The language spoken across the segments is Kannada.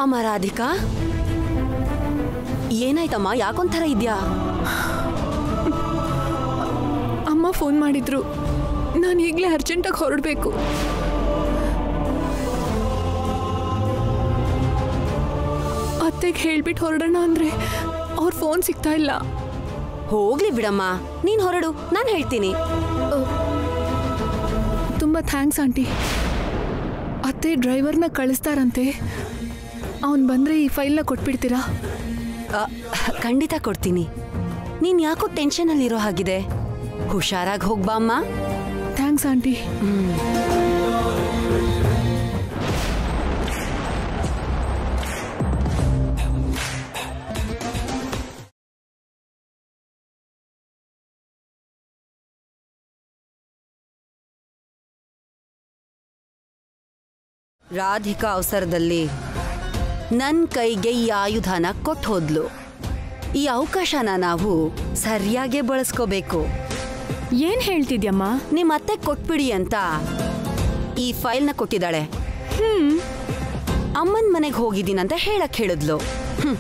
ಅಮ್ಮ ರಾಧಿಕಾ ಏನಾಯ್ತಮ್ಮ ಯಾಕೊಂಥರ ಇದ್ಯಾ ಅಮ್ಮ ಫೋನ್ ಮಾಡಿದ್ರು ನಾನು ಈಗಲೇ ಅರ್ಜೆಂಟಾಗಿ ಹೊರಡಬೇಕು ಅತ್ತೆಗೆ ಹೇಳ್ಬಿಟ್ಟು ಹೊರಡೋಣ ಅಂದರೆ ಅವ್ರ ಫೋನ್ ಸಿಗ್ತಾ ಇಲ್ಲ ಹೋಗ್ಲಿ ಬಿಡಮ್ಮ ನೀನ್ ಹೊರಡು ನಾನು ಹೇಳ್ತೀನಿ ತುಂಬ ಥ್ಯಾಂಕ್ಸ್ ಆಂಟಿ ಅತ್ತೆ ಡ್ರೈವರ್ನ ಕಳಿಸ್ತಾರಂತೆ ಅವನು ಬಂದರೆ ಈ ಫೈಲ್ನ ಕೊಟ್ಬಿಡ್ತೀರಾ ಅ, ಖಂಡಿತ ಕೊಡ್ತೀನಿ ನೀನ್ ಯಾಕೋ ಟೆನ್ಷನಲ್ಲಿರೋ ಹಾಗಿದೆ ಹುಷಾರಾಗಿ ಹೋಗ್ಬಾ ಅಮ್ಮ ಥ್ಯಾಂಕ್ಸ್ ಆಂಟಿ ರಾಧಿಕಾ ಅವಸರದಲ್ಲಿ ನನ್ ಕೈಗೆ ಈ ಆಯುಧನ ಕೊಟ್ಟು ಹೋದ್ಲು ಈ ಅವಕಾಶನ ನಾವು ಸರಿಯಾಗೇ ಬಳಸ್ಕೋಬೇಕು ಏನು ಹೇಳ್ತಿದ್ಯಮ್ಮ ನಿಮ್ ಅತ್ತೆ ಕೊಟ್ಬಿಡಿ ಅಂತ ಈ ಫೈಲ್ನ ಕೊಟ್ಟಿದ್ದಾಳೆ ಅಮ್ಮನ್ ಮನೆಗೆ ಹೋಗಿದ್ದೀನಂತ ಹೇಳಕ್ ಹೇಳಿದ್ಲು ಹ್ಮ್.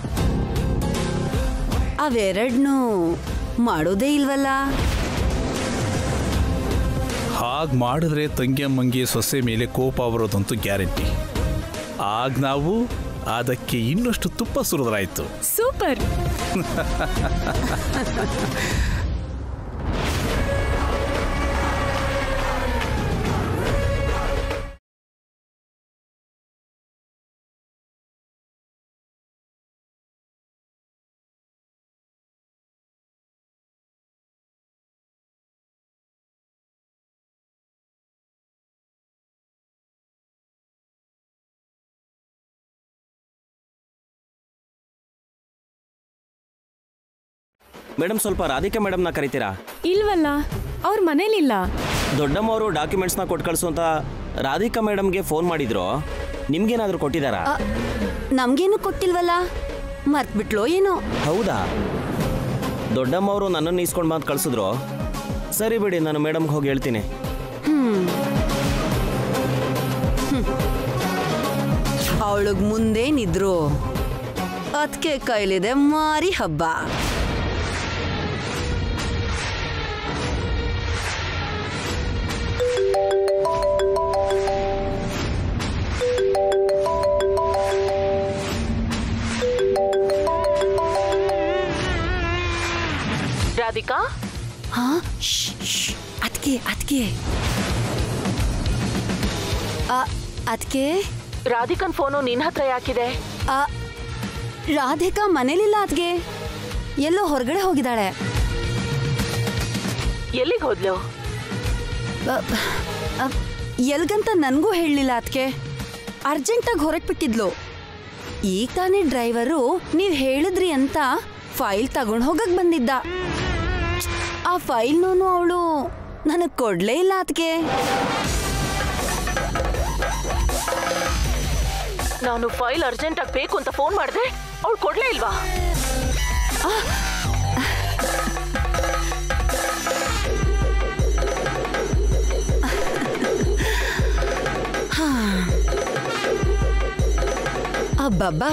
ಅವೆರಡ್ನೂ ಮಾಡೋದೇ ಇಲ್ವಲ್ಲ ಹಾಗೆ ಮಾಡಿದ್ರೆ ತಂಗಿಯಮ್ಮಂಗೆ ಸೊಸೆ ಮೇಲೆ ಕೋಪ ಬರೋದಂತೂ ಗ್ಯಾರಂಟಿ ಆಗ ನಾವು ಅದಕ್ಕೆ ಇನ್ನಷ್ಟು ತುಪ್ಪ ಸುರಿದ್ರಾಯ್ತು ಸೂಪರ್ ಮೇಡಮ್ ಸ್ವಲ್ಪ ರಾಧಿಕಾ ಮೇಡಮ್ನ ಕರಿತೀರಾ ಇಲ್ವಲ್ಲ ಅವ್ರ ಮನೇಲಿಲ್ಲ ದೊಡ್ಡಮ್ಮವರು ಡಾಕ್ಯುಮೆಂಟ್ಸ್ನ ಕೊಟ್ಟು ಕಳಿಸು ಅಂತ ರಾಧಿಕಾ ಮೇಡಮ್ಗೆ ಫೋನ್ ಮಾಡಿದ್ರು ನಿಮ್ಗೇನಾದರೂ ಕೊಟ್ಟಿದ್ದಾರಾ ಅ, ನಮ್ಗೇನು ಕೊಟ್ಟಿಲ್ವಲ್ಲ ಮರ್ತ್ಬಿಟ್ಲೋ ಏನೋ ಹೌದಾ ದೊಡ್ಡಮ್ಮವರು ನನ್ನನ್ನು ಈಸ್ಕೊಂಡು ಬಂದು ಕಳಿಸಿದ್ರು ಸರಿ ಬಿಡಿ ನಾನು ಮೇಡಮ್ಗೆ ಹೋಗಿ ಹೇಳ್ತೀನಿ ಅವಳಿಗ್ ಮುಂದೇನಿದ್ರು ಅದಕ್ಕೆ ಕೈಲಿದೆ ಮಾರಿ ಹಬ್ಬ ರಾಧಿಕಾ ಹಾ ಅದಕ್ಕೆ ಅದಕ್ಕೆ ಅದಕ್ಕೆ ರಾಧಿಕನ್ ಫೋನು ನಿನ್ ಹತ್ರ ಯಾಕಿದೆ ರಾಧಿಕಾ ಮನೇಲಿಲ್ಲ ಅದಕ್ಕೆ ಎಲ್ಲೋ ಹೊರಗಡೆ ಹೋಗಿದ್ದಾಳೆ ಎಲ್ಲಿಗೆ ಹೋದ್ಲು ಅ, ಅ, ಎಲ್ಗಂತ ನನಗೂ ಹೇಳಲಿಲ್ಲ ಅದಕ್ಕೆ ಅರ್ಜೆಂಟಾಗಿ ಹೊರಟ್ಬಿಟ್ಟಿದ್ಲು ಈಗ ತಾನೇ ಡ್ರೈವರು ನೀವು ಹೇಳಿದ್ರಿ ಅಂತ ಫೈಲ್ ತಗೊಂಡು ಹೋಗಕ್ ಬಂದಿದ್ದ ಆ ಫೈಲ್ನೂ ಅವಳು ನನಗೆ ಕೊಡ್ಲೇ ಇಲ್ಲ ಅದಕ್ಕೆ ನಾನು ಫೈಲ್ ಅರ್ಜೆಂಟ್ ಆಗಿ ಬೇಕು ಅಂತ ಫೋನ್ ಮಾಡಿದೆ ಅವಳು ಕೊಡ್ಲೇ ಇಲ್ವಾ ಅಬ್ಬಬ್ಬಾ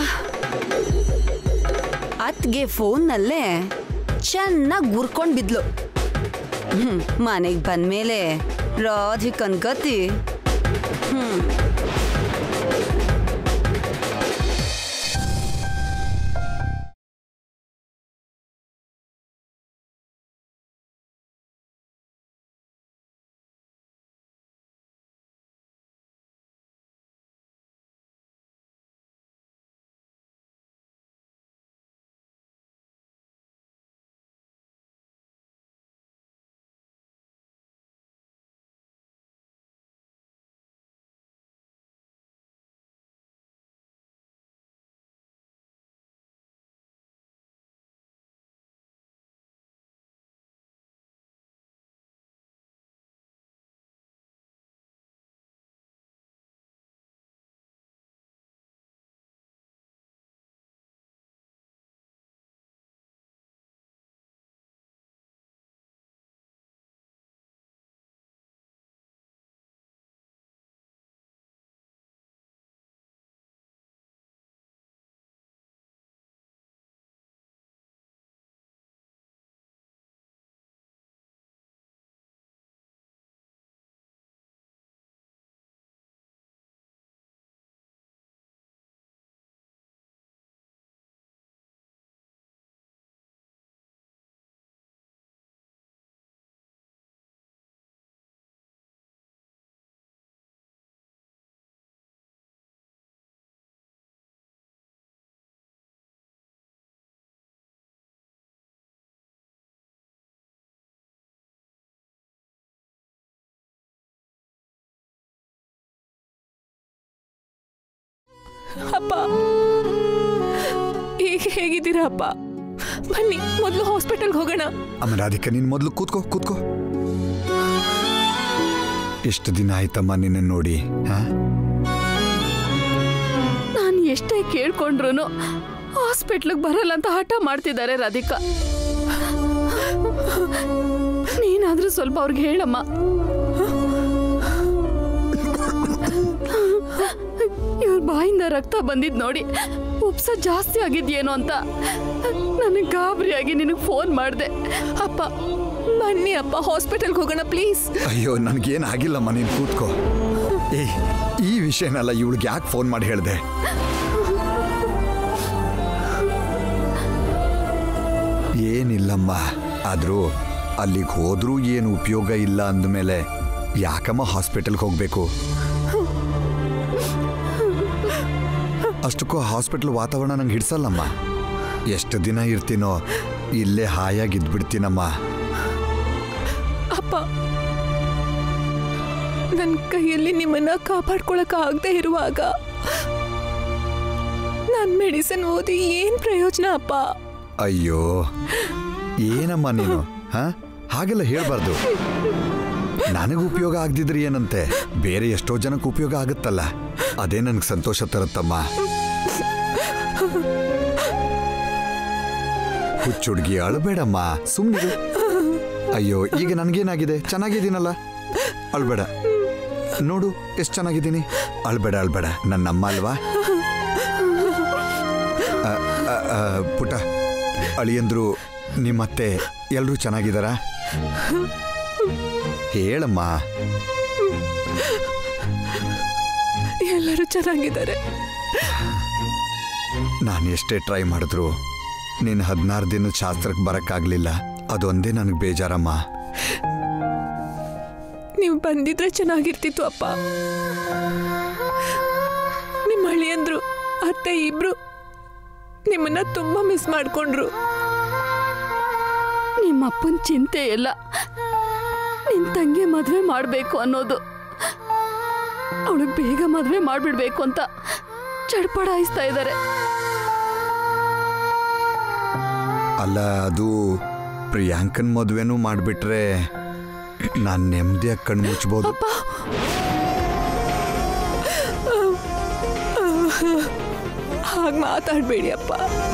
ಅತ್ಗೆ ಫೋನ್ನಲ್ಲೇ ಚೆನ್ನಾಗಿ ಗುರ್ಕೊಂಡ್ ಬಿದ್ಲು ಹ್ಮ್ ಮನೆಗೆ ಬಂದ್ಮೇಲೆ ರಾಧಿಕನ್ ಗತಿ ಹ್ಮ್ ಅಪ್ಪ ಈಗ ಹೇಗಿದ್ದೀರಾ ಅಪ್ಪ ಬನ್ನಿ ಮೊದಲು ಹಾಸ್ಪಿಟಲ್ಗೆ ಹೋಗೋಣ ಅಮ್ಮ ರಾಧಿಕಾ ನೀನು ಮೊದಲು ಕೂತ್ಕೋ ಕೂತ್ಕೋ ಎಷ್ಟು ದಿನ ಆಯ್ತಮ್ಮ ನಿನ್ನ ನೋಡಿ ಹಾ ನಾನು ಎಷ್ಟೇ ಕೇಳ್ಕೊಂಡ್ರು ಹಾಸ್ಪಿಟ್ಲಿಗೆ ಬರಲ್ಲ ಅಂತ ಹಠ ಮಾಡ್ತಿದ್ದಾರೆ ರಾಧಿಕಾ ನೀನಾದ್ರೂ ಸ್ವಲ್ಪ ಅವ್ರಿಗೆ ಹೇಳಮ್ಮ ಇವ್ರ ಬಾಯಿಂದ ರಕ್ತ ಬಂದಿದ್ ನೋಡಿ ಉಪ್ಸ ಜಾಸ್ತಿ ಆಗಿದ್ಯೇನೋ ಅಂತ ನನಗೆ ಗಾಬರಿಯಾಗಿ ನಿನಗೆ ಫೋನ್ ಮಾಡಿದೆ ಅಪ್ಪ ಬನ್ನಿ ಅಪ್ಪ ಹಾಸ್ಪಿಟಲ್ಗೆ ಹೋಗೋಣ ಪ್ಲೀಸ್ ಅಯ್ಯೋ ನನಗೇನು ಆಗಿಲ್ಲಮ್ಮ ನೀನು ಕೂತ್ಕೋ ಏಯ್ ಈ ವಿಷಯನೆಲ್ಲ ಇವಳಿಗೆ ಯಾಕೆ ಫೋನ್ ಮಾಡಿ ಹೇಳಿದೆ ಏನಿಲ್ಲಮ್ಮ ಆದರೂ ಅಲ್ಲಿಗೆ ಹೋದ್ರೂ ಏನು ಉಪಯೋಗ ಇಲ್ಲ ಅಂದಮೇಲೆ ಯಾಕಮ್ಮ ಹಾಸ್ಪಿಟಲ್ಗೆ ಹೋಗಬೇಕು ಅಷ್ಟಕ್ಕೂ ಹಾಸ್ಪಿಟಲ್ ವಾತಾವರಣ ನಂಗೆ ಹಿಡ್ಸಲ್ಲಮ್ಮ ಎಷ್ಟು ದಿನ ಇರ್ತೀನೋ ಇಲ್ಲೇ ಹಾಯಾಗಿ ಇದ್ಬಿಡ್ತೀನಮ್ಮ ಅಪ್ಪ ನನ್ನ ಕೈಯಲ್ಲಿ ನಿಮ್ಮನ್ನ ಕಾಪಾಡ್ಕೊಳಕ್ ಆಗದೆ ಇರುವಾಗ ನಾನು ಮೆಡಿಸಿನ್ ಓದಿ ಏನ್ ಪ್ರಯೋಜನ ಅಪ್ಪ ಅಯ್ಯೋ ಏನಮ್ಮ ನೀನು ಹಾ ಹಾಗೆಲ್ಲ ಹೇಳ್ಬಾರ್ದು ನನಗೆ ಉಪಯೋಗ ಆಗದಿದ್ರೆ ಏನಂತೆ ಬೇರೆ ಎಷ್ಟೋ ಜನಕ್ಕೆ ಉಪಯೋಗ ಆಗುತ್ತಲ್ಲ ಅದೇ ನನಗೆ ಸಂತೋಷ ತರುತ್ತಮ್ಮ ಹುಚ್ಚುಡ್ಗಿ ಅಳಬೇಡಮ್ಮ ಸುಮ್ಮನೆ ಅಯ್ಯೋ ಈಗ ನನಗೇನಾಗಿದೆ ಚೆನ್ನಾಗಿದ್ದೀನಲ್ಲ ಅಳ್ಬೇಡ ನೋಡು ಎಷ್ಟು ಚೆನ್ನಾಗಿದ್ದೀನಿ ಅಳ್ಬೇಡ ಅಳ್ಬೇಡ ನನ್ನಮ್ಮ ಅಲ್ವಾ ಅ, ಅ, ಅ, ಪುಟ ಅಳಿಯಂದ್ರು ನಿಮ್ಮತ್ತೆ ಎಲ್ಲರೂ ಚೆನ್ನಾಗಿದ್ದಾರಾ ಹೇಳಮ್ಮ ಎಲ್ಲರೂ ಚೆನ್ನಾಗಿದ್ದಾರೆ ನಾನು ಎಷ್ಟೇ ಟ್ರೈ ಮಾಡಿದ್ರು ನೀನು ಹದಿನಾರು ದಿನದ ಶಾಸ್ತ್ರಕ್ಕೆ ಬರೋಕ್ಕಾಗಲಿಲ್ಲ ಅದೊಂದೇ ನನಗೆ ಬೇಜಾರಮ್ಮ ನೀವು ಬಂದಿದ್ರೆ ಚೆನ್ನಾಗಿರ್ತಿತ್ತು ಅಪ್ಪ ನಿಮ್ಮ ಅಳಿಯಂದ್ರು ಅತ್ತೆ ಇಬ್ರು ನಿಮ್ಮನ್ನ ತುಂಬಾ ಮಿಸ್ ಮಾಡ್ಕೊಂಡ್ರು ನಿಮ್ಮಪ್ಪನ ಚಿಂತೆ ಎಲ್ಲ ನಿನ್ ತಂಗಿ ಮದ್ವೆ ಮಾಡ್ಬೇಕು ಅನ್ನೋದು ಅವಳಿಗೆ ಬೇಗ ಮದ್ವೆ ಮಾಡ್ಬಿಡ್ಬೇಕು ಅಂತ ಚಡ್ಪಡಾಯಿಸ್ತಾ ಇದ್ದಾರೆ ಅಲ್ಲ ಅದು ಪ್ರಿಯಾಂಕನ್ ಮದುವೆನೂ ಮಾಡಿಬಿಟ್ರೆ ನಾನು ನೆಮ್ಮದಿಯಾಗಿ ಕಣ್ಣು ಮುಚ್ಬೋದು ಅಪ್ಪ ಹಾಗೆ ಮಾತಾಡಬೇಡಿ ಅಪ್ಪ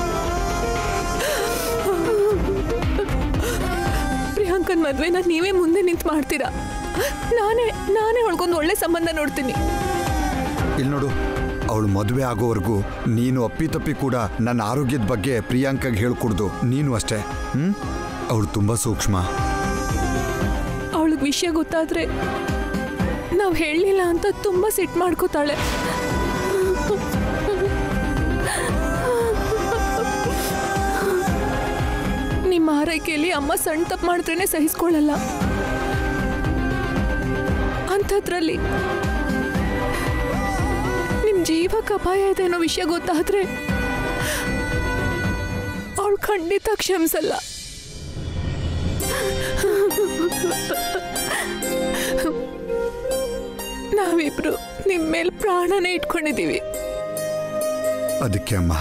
ಪ್ರಿಯಾಂಕನ್ ಮದ್ವೆನ ನೀವೇ ಮುಂದೆ ನಿಂತು ಮಾಡ್ತೀರಾ ನಾನೇ ನಾನೇ ಒಳ್ಗೊಂದು ಒಳ್ಳೆ ಸಂಬಂಧ ನೋಡ್ತೀನಿ ಇಲ್ಲಿ ನೋಡು ಅವಳು ಮದುವೆ ಆಗೋವರೆಗೂ ನೀನು ಅಪ್ಪಿತಪ್ಪಿ ಕೂಡ ನನ್ನ ಆರೋಗ್ಯದ ಬಗ್ಗೆ ಪ್ರಿಯಾಂಕಾಗೆ ಹೇಳ್ಕೊಡ್ದು ನೀನು ಅಷ್ಟೇ ಹ್ಮ್ ಅವಳು ತುಂಬಾ ಸೂಕ್ಷ್ಮ ಅವಳಿಗೆ ವಿಷಯ ಗೊತ್ತಾದ್ರೆ ನಾವು ಹೇಳಲಿಲ್ಲ ಅಂತ ತುಂಬಾ ಸಿಟ್ಟು ಮಾಡ್ಕೋತಾಳೆ ನಿಮ್ಮ ಆರೈಕೆಯಲ್ಲಿ ಅಮ್ಮ ಸಣ್ಣ ತಪ್ಪು ಮಾಡಿದ್ರೇನೆ ಸಹಿಸ್ಕೊಳ್ಳಲ್ಲ ಅಂಥದ್ರಲ್ಲಿ ನಿಮ್ ಜೀವಕ್ಕೆ ಅಪಾಯ ಇದೆ ಅನ್ನೋ ವಿಷಯ ಗೊತ್ತಾದ್ರೆ ಅವಳು ಖಂಡಿತ ಕ್ಷಮಿಸಲ್ಲ ನಾವಿಬ್ರು ನಿಮ್ ಮೇಲೆ ಪ್ರಾಣನೇ ಇಟ್ಕೊಂಡಿದೀವಿ ಅದಕ್ಕೆ ಅಮ್ಮ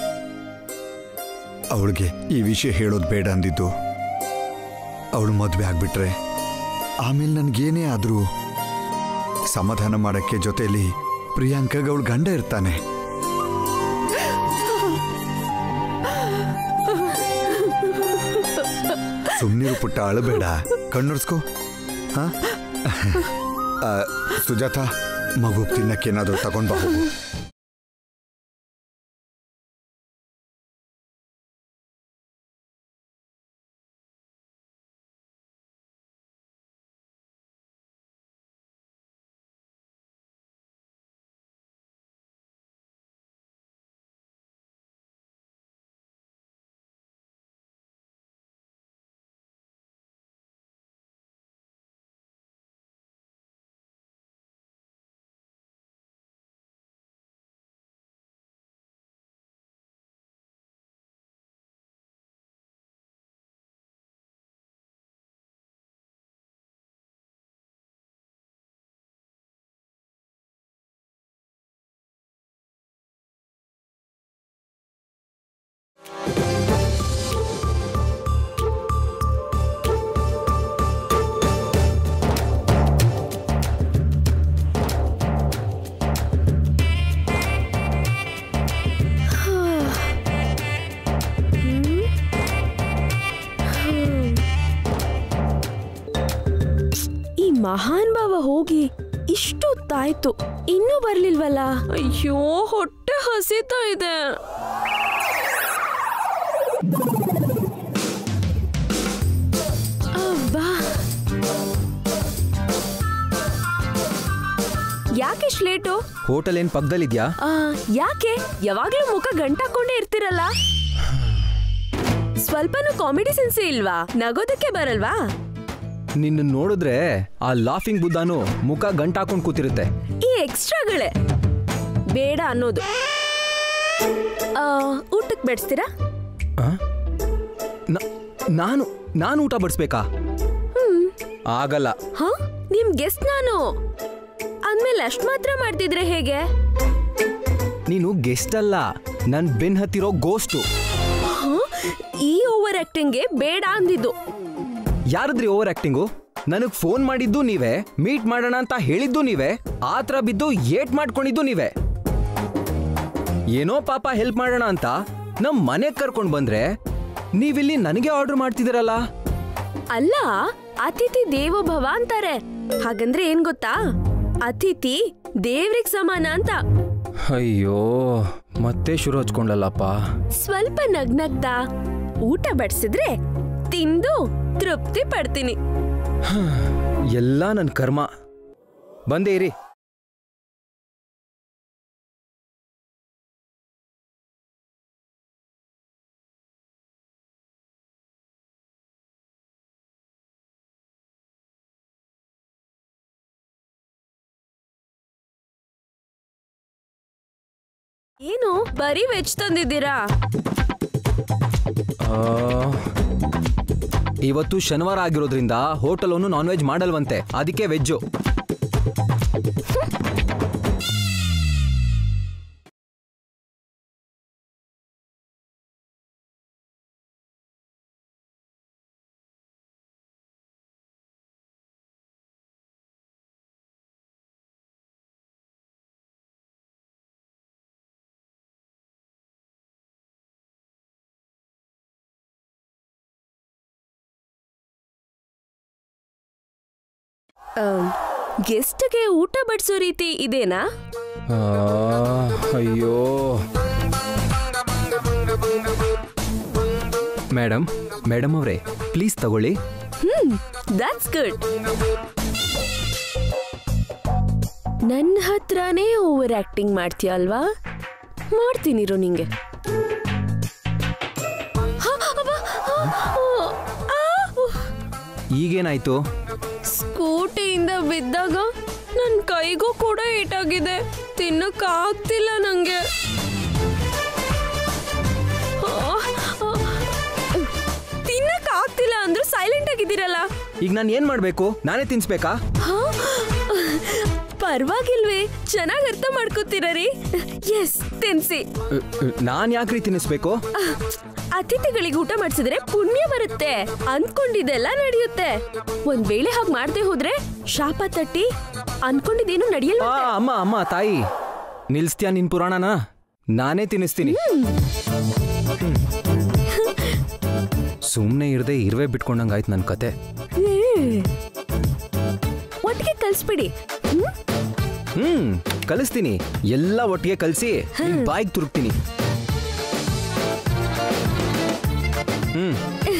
ಅವಳಿಗೆ ಈ ವಿಷಯ ಹೇಳೋದು ಬೇಡ ಅಂದಿದ್ದು ಅವಳು ಮದುವೆ ಆಗ್ಬಿಟ್ರೆ ಆಮೇಲೆ ನನಗೇನೇ ಆದರೂ ಸಮಾಧಾನ ಮಾಡೋಕ್ಕೆ ಜೊತೆಲಿ ಪ್ರಿಯಾಂಕಾಗ ಅವಳು ಗಂಡ ಇರ್ತಾನೆ ಸುಮ್ಮನಿರು ಪುಟ್ಟ ಅಳಬೇಡ ಕಣ್ಣುರ್ಸ್ಕೋ ಹಾ ಆ, ಸುಜಾತ ಮಗು ತಿನ್ನಕ್ಕೇನಾದರೂ ತಗೊಂಡ್ ಬಾ ಹೋಗು ಮಹಾನ್ ಭಾವ ಹೋಗಿ ಇಷ್ಟೊತ್ತಾಯ್ತು ಇನ್ನೂ ಬರ್ಲಿಲ್ವಲ್ಲ ಅಯ್ಯೋ ಹೊಟ್ಟೆ ಹಸಿತಾ ಇದೆ ಅಬ್ಬಾ ಯಾಕೆಷ್ಟು ಲೇಟು ಹೋಟೆಲ್ ಏನ್ ಪಕ್ಕದಲ್ಲಿದ್ಯಾ ಆ, ಯಾಕೆ ಯಾವಾಗ್ಲೂ ಮುಖ ಗಂಟಾಕೊಂಡೇ ಇರ್ತಿರಲ್ಲ ಸ್ವಲ್ಪನೂ ಕಾಮಿಡಿ ಸೆನ್ಸ್ ಇಲ್ವಾ ನಗೋದಕ್ಕೆ ಬರಲ್ವಾ ನಿನ್ನ ನೋಡಿದ್ರೆ ಆ ಲಾಫಿಂಗ್ ಬುದ್ಧಾನು ಮುಖ ಗಂಟಾಕೊಂಡ್ ಕೂತಿರುತ್ತೆ ಈ ಎಕ್ಸ್ಟ್ರಾಗಳೇ ಬೇಡ ಅನ್ನೋದು ಆ, ಊಟಕ್ಕೆ ಬೆಡ್ಸ್ತೀರಾ ಆ? ನ- ನಾನು ನಾನು ಊಟ ಬಡಿಸ್ಬೇಕಾ ಆಗಲ್ಲ ಹಾ ನಿಮ್ ಗೆಸ್ಟ್ ನಾನು ಅಂದ್ಮೇಲೆ ಅಷ್ಟ್ ಮಾತ್ರ ಮಾಡ್ತಿದ್ರೆ ಹೇಗೆ ನೀನು ಗೆಸ್ಟ್ ಅಲ್ಲ ನನ್ ಬೆನ್ ಹತ್ತಿರೋ ಗೋಸ್ಟು ಹಾ? ಈ ಓವರ್ ಆಕ್ಟಿಂಗ್ಗೆ ಬೇಡ ಅಂದಿದ್ದು ಯಾರದ್ರಿ ಓವರ್ ಆಕ್ಟಿಂಗು ನನಗ್ ಫೋನ್ ಮಾಡಿದ್ದು ನೀವೇ ಮೀಟ್ ಮಾಡೋಣ ಅಂತ ಹೇಳಿದ್ದು ನೀವೇ ಆತರ ಬಿದ್ದು ಏಟ್ ಮಾಡ್ಕೊಂಡಿದ್ದು ನೀವೇ ಏನೋ ಪಾಪ ಹೆಲ್ಪ್ ಮಾಡೋಣ ಅಂತ ನಮ್ ಮನೆಗ್ ಕರ್ಕೊಂಡ್ ಬಂದ್ರೆ ನೀವಿಲ್ಲಿ ನನಗೆ ಆರ್ಡರ್ ಮಾಡ್ತಿದ್ದೀರಲ್ಲ ಅಲ್ಲ ಅತಿಥಿ ದೇವೋ ಭವ ಅಂತಾರೆ ಹಾಗಂದ್ರೆ ಏನ್ ಗೊತ್ತಾ ಅತಿಥಿ ದೇವ್ರಿಗ್ ಸಮಾನ ಅಂತ ಅಯ್ಯೋ ಮತ್ತೆ ಶುರು ಹಚ್ಕೊಂಡಲ್ಲಪ್ಪ ಸ್ವಲ್ಪ ನಗ್ನಗ್ತಾ ಊಟ ಬಡ್ಸಿದ್ರೆ ತಿಂದು ತೃಪ್ತಿ ಪಡ್ತೀನಿ ಎಲ್ಲ ನನ್ನ ಕರ್ಮ ಬಂದೇ ಇರಿ ಏನು ಬರೀ ವೆಜ್ ತಂದಿದ್ದೀರಾ ಆ, ಇವತ್ತು ಶನಿವಾರ ಆಗಿರೋದ್ರಿಂದ ಹೋಟೆಲ್ ಅನ್ನು ನಾನ್ ವೆಜ್ ಮಾಡಲ್ವಂತೆ ಅದಕ್ಕೆ ವೆಜ್ಜು ಗೆಸ್ಟ್ಗೆ ಊಟ ಬಡ್ಸೋ ರೀತಿ ಇದೇನಾ ಆ, ಅಯ್ಯೋ ಮೇಡಮ್ ಮೇಡಮ್ ಅವರೇ ಪ್ಲೀಸ್ ತಗೊಳ್ಳಿ ಹ್ಮ್ ದಟ್ಸ್ ಗುಡ್ ನನ್ನ ಹತ್ರನೇ ಓವರ್ ಆಕ್ಟಿಂಗ್ ಮಾಡ್ತೀಯ ಅಲ್ವಾ ಮಾಡ್ತೀನಿರು ನಿಂಗೆ ಹ, ಅಬ್ಬಾ, ಆ, ಆ, ಉಫ್. ಈಗೇನಾಯ್ತು ಸ್ಕೂಟಿಯಿಂದ ಬಿದ್ದಾಗ ನನ್ನ ಕೈಗೂ ಕೂಡ ಏಟಾಗಿದೆ ತಿನ್ನಕ್ಕಾಗ್ತಿಲ್ಲ ನಂಗೆ ತಿನ್ನಕ್ಕಾಗ್ತಿಲ್ಲ ಅಂದ್ರೂ ಸೈಲೆಂಟ್ ಆಗಿದ್ದೀರಲ್ಲ ಈಗ ನಾನು ಏನ್ ಮಾಡ್ಬೇಕು ನಾನೇ ತಿನ್ಸ್ಬೇಕಾ ಹಾ? ಪರವಾಗಿಲ್ವೇ ಚೆನ್ನಾಗಿ ಅರ್ಥ ಮಾಡ್ಕೋತೀರ ರೀ ಎಸ್ ತಿನ್ಸಿ ನಾನು ಯಾಕ್ರಿ ತಿನ್ನಿಸ್ಬೇಕು ಅತಿಥಿಗಳಿಗೆ ಊಟ ಮಾಡಿಸಿದ್ರೆ ಪುಣ್ಯ ಬರುತ್ತೆ ಅನ್ಕೊಂಡಿದ್ದೆಲ್ಲ ನಡೆಯುತ್ತೆ ಒಂದ್ ವೇಳೆ ಹಾಗೆ ಮಾಡದೆ ಹೋದ್ರೆ ಶಾಪ ತಟ್ಟಿ ಅನ್ಕೊಂಡಿದ್ದೇನು ನಡೆಯಲ್ಲ ಆ, ಅಮ್ಮ ಅಮ್ಮ ತಾಯಿ ನಿಲ್ಸ್ತ್ಯಾ ನಿನ್ ಪುರಾಣನ ನಾನೇ ತಿನ್ನಿಸ್ತೀನಿ ಸುಮ್ಮನೆ ಇರದೆ ಇರುವೆ ಬಿಟ್ಕೊಂಡಂಗಾಯ್ತು ನನ್ನ ಕತೆ ಒಟ್ಟಿಗೆ ಕಲ್ಸ್ಬಿಡಿ ಹ್ಮ್? ಹ್ಮ್ ಕಲಿಸ್ತೀನಿ ಎಲ್ಲ ಒಟ್ಟಿಗೆ ಕಲಿಸಿ ಬಾಯಿಗೆ ತುರುಕ್ತೀನಿ ಹ್ಮ್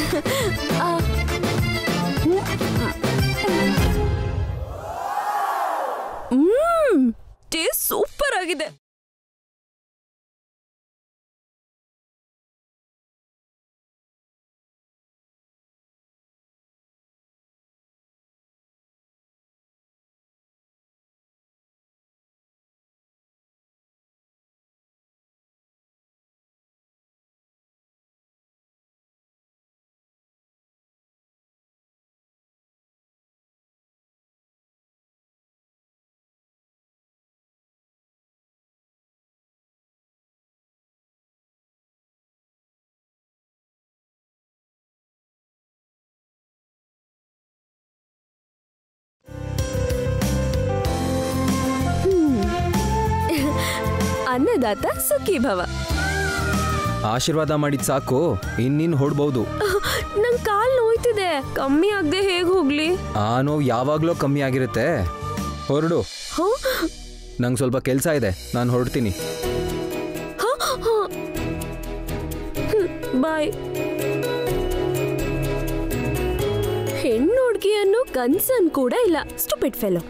ಹ್ಮ್ ಟೇಸ್ಟ್ ಸೂಪರ್ ಆಗಿದೆ ಅನ್ನದಾತ ಸುಖಿ ಭವ ಆಶೀರ್ವಾದ ಮಾಡಿದ್ ಸಾಕು ಇನ್ನಿನ್ ಹೊಡ್ಬೋದು ನಂಗ್ ಕಾಲ್ ನೋಯ್ತಿದೆ ಆಗ್ತಿದೆ ಕಮ್ಮಿ ಆಗದೆ ಹೇಗ್ ಹೋಗ್ಲಿ ಆ ನೋವು ಯಾವಾಗಲೂ ಕಮ್ಮಿ ಆಗಿರುತ್ತೆ ಹೊರಡು ಹ? ನಂಗೆ ಸ್ವಲ್ಪ ಕೆಲಸ ಇದೆ ನಾನು ಹೊರಡ್ತೀನಿ ಹ? ಹ. ಹ್ಮ್, ಬಾಯ್ ಹೆಣ್ಣು ಹುಡ್ಗಿ ಅನ್ನೋ ಕನ್ಸನ್ ಕೂಡ ಇಲ್ಲ ಸ್ಟುಪಿಡ್ ಫೆಲೋ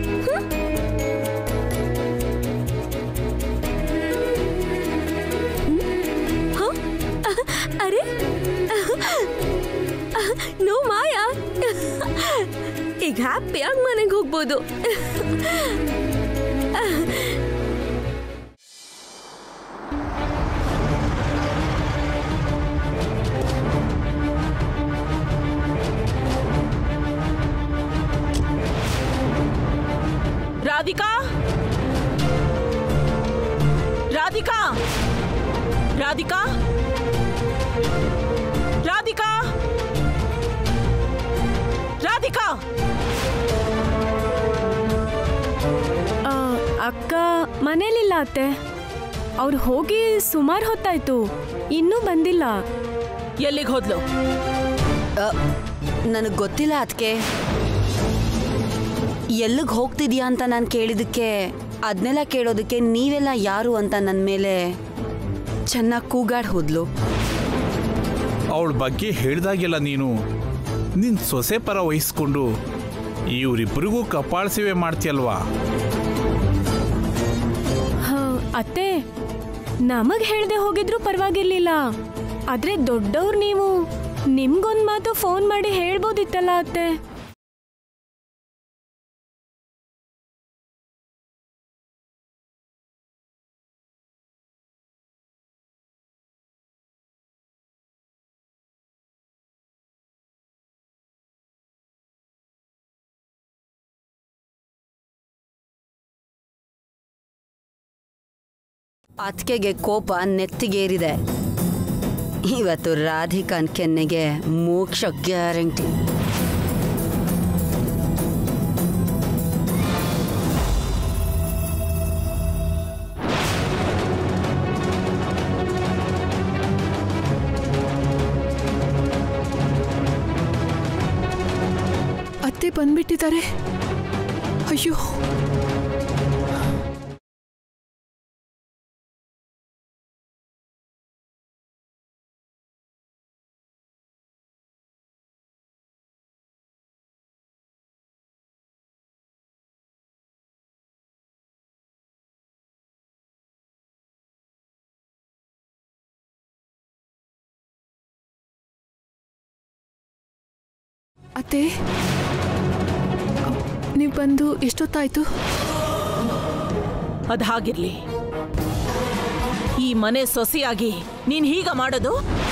ಅರೆ ನೋ ಮಾಯಾ ಈಗ ಹ್ಯಾಪಿಯಾಗಿ ಮನೆಗೆ ಹೋಗ್ಬೋದು ರಾಧಿಕಾ ರಾಧಿಕಾ ರಾಧಿಕಾ ರಾಧಿಕಾ ರಾಧಿಕಾ ಅಕ್ಕ ಮನೇಲಿಲ್ಲ ಅತ್ತೆ ಅವ್ರು ಹೋಗಿ ಸುಮಾರು ಹೊತ್ತಾಯ್ತು ಇನ್ನೂ ಬಂದಿಲ್ಲ ಎಲ್ಲಿಗೆ ಹೋದ್ಲು ನನಗೆ ಗೊತ್ತಿಲ್ಲ ಅದಕ್ಕೆ ಎಲ್ಲಿಗೆ ಹೋಗ್ತಿದ್ಯಾ ಅಂತ ನಾನು ಕೇಳಿದಕ್ಕೆ ಅದನ್ನೆಲ್ಲ ಕೇಳೋದಕ್ಕೆ ನೀವೆಲ್ಲ ಯಾರು ಅಂತ ನನ್ನ ಮೇಲೆ ಚೆನ್ನಾಗಿ ಕೂಗಾಡ್ ಹೋದ್ಲು ಅವಳ ಬಗ್ಗೆ ಹೇಳ್ದಾಗೆಲ್ಲ ನೀನು ನಿನ್ನ ಸೊಸೆ ಪರ ವಹಿಸ್ಕೊಂಡು ಇವರಿಬ್ಬರಿಗೂ ಕಪಾಳ ಸೇವೆ ಮಾಡ್ತೀಯಲ್ವಾ ಅತ್ತೆ ನಮಗ್ ಹೇಳ್ದೆ ಹೋಗಿದ್ರು ಪರವಾಗಿರ್ಲಿಲ್ಲ ಆದ್ರೆ ದೊಡ್ಡವ್ರು ನೀವು ನಿಮ್ಗೊಂದ್ ಮಾತು ಫೋನ್ ಮಾಡಿ ಹೇಳ್ಬೋದಿತ್ತಲ್ಲ ಅತ್ತೆ ಅತ್ಕೆಗೆ ಕೋಪ ನೆತ್ತಿಗೇರಿದೆ ಇವತ್ತು ರಾಧಿಕಾನ್ ಕೆನ್ನೆಗೆ ಮೋಕ್ಷ ಗ್ಯಾರಂಟಿ ಅತ್ತೆ ಬಂದ್ಬಿಟ್ಟಿದ್ದಾರೆ ಅಯ್ಯೋ ಅತ್ತೆ ನೀವು ಬಂದು ಎಷ್ಟೊತ್ತಾಯ್ತು ಅದ್ ಹಾಗಿರ್ಲಿ ಈ ಮನೆ ಸೊಸೆಯಾಗಿ ನೀನ್ ಹೀಗ ಮಾಡೋದು